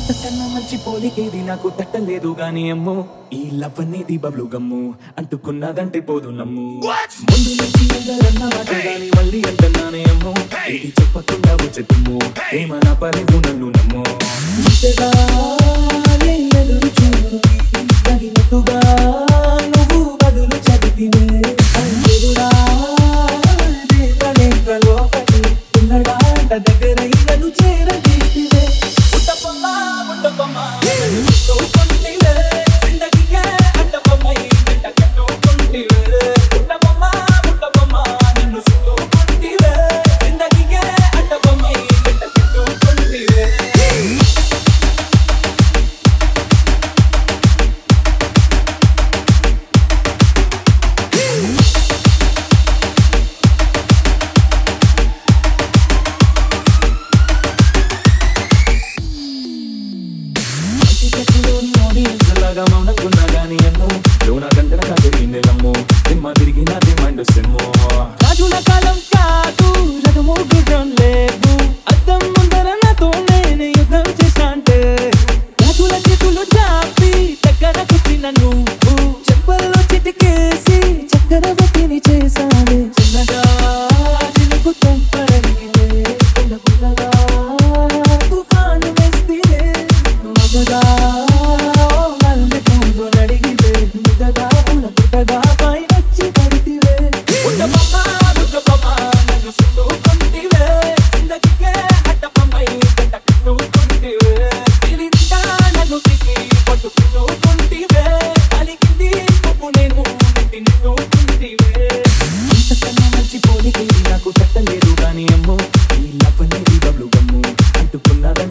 అంతకన్నా మంచి పోలికేది నాకు తట్టలేదు గాని అమ్మో ఈ లవ్ అనేది బబ్లు గమ్ము అంటుకున్నదంటే పోదు నమ్ము ముందు నుంచి అందరన్న మాట గాని మళ్ళీ అంటున్నానే అమ్మో ఇది చెప్పకుండా వచ్చే తుమ్ము ఏమన్నా పలేదు నన్ను నమ్మో ఇంతగా నీ ఎదురు చూపు తగినట్టుగా నువ్వు బదులు చదివివే అందుడా లోపలి ఉన్నడా దగ్గరై నన్ను చేరదీసివే ఉట్టపమ్మ ఉట్టపమ్మ కొంటివే జిందగీకే అట్టపమ్మై వెంట కట్టుకుంటివే ఉట్టపమ్మ ఉట్టపమ్మ నన్ను సుట్టుకుంటివే జిందగీకే అట్టపమ్మై వెంట కట్టుకుంటివే లాగా మౌనంకున్నా గానీ ఎన్నో లోన గంటన కాదు నమ్ము దిమ్మ తిరిగి నా దిమ్మండు సిమ్ము రాజుల కాలం కాదు రథము గుర్రం లేదు అద్దం ముందర నాతో నేను యుద్ధం చేశాంటే రాజుల చేతులు చాపి దగ్గర కూర్చిన నువ్వు చెప్పల్లో చిటికేసి చక్రవర్తిని చేశావే చిన్నగా చినుకు తెంపడగిలే కొండ పుల్లగా తుఫాను వేస్తే మగగా మల్లె పువ్వు నడిగితే ముద్దగా పుల్ల పుట్టగా పైనొచ్చి పడితివే ఉట్టపమ్మ ఉట్టపమ్మ నన్ను చుట్టుకుంటివే జిందగీకే అట్టపమ్మై గంట కట్టుకుంటివే తిరిగితా నన్ను తీసి పట్టుకుంటుకుంటివే అలిగింది పువ్వు నేను నెత్తి నెట్టుకుంటివే ఇంతకన్నా మంచి పోలికేది నాకు తట్టలేదు గాని అమ్మో ఈ లవ్ అనేది బబ్లు గమ్ము అంటుకున్నదంటే